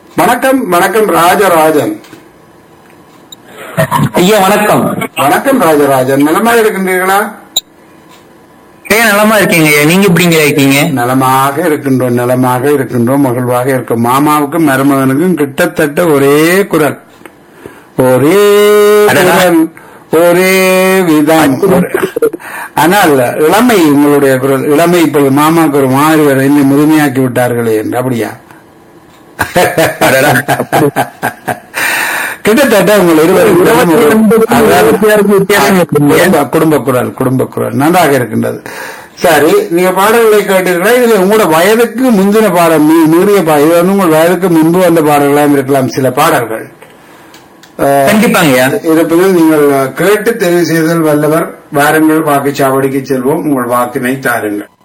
வணக்கம் வணக்கம் ராஜராஜன் ஐயா வணக்கம் வணக்கம் ராஜராஜன் நலமா இருக்கின்றீர்களா ஐயா நலமா இருக்கீங்க ஐயா நீங்க எப்படிங்க இருக்கீங்க நலமாக இருக்கின்றோம் நலமாக இருக்கின்றோம் மகிழ்வாக இருக்கும் மாமாவுக்கும் மருமகனுக்கும் கிட்டத்தட்ட ஒரே குரல் ஒரே அடடா. குரல் ஒரே விதம் ஆனால் இளமை உங்களுடைய குரல் இளமை இப்பொழுது மாமாவுக்கு ஒரு மாதிரி வர இன்னும் முதுமையாக்கி விட்டார்களே என்று அப்படியா அடடா. கிட்டத்தட்ட உங்கள் இருவரும் இருபத்தி ரெண்டு அதாவது வித்தியாசம் இருக்குங்க. குடும்ப- குடும்ப குரல் குடும்ப குரல் நன்றாக இருக்கின்றது சரி நீங்க பாடல்களை கேட்டீர்களா இதுல உங்களோட வயதுக்கு முந்தின பாடல் மீ- மீறிய பாடல் இது வந்து உங்கள் வயதுக்கு முன்பு வந்த பாடல்களாம் இருக்கலாம் சில பாடல்கள் அஹ், கண்டிப்பாங்க ஐயா இருப்பினும் நீங்கள் கேட்டு தெரிவு செய்தல் வல்லவர் வாருங்கள் வாக்குச்சாவடிக்கு செல்வோம் உங்கள் வாக்கினை தாருங்கள்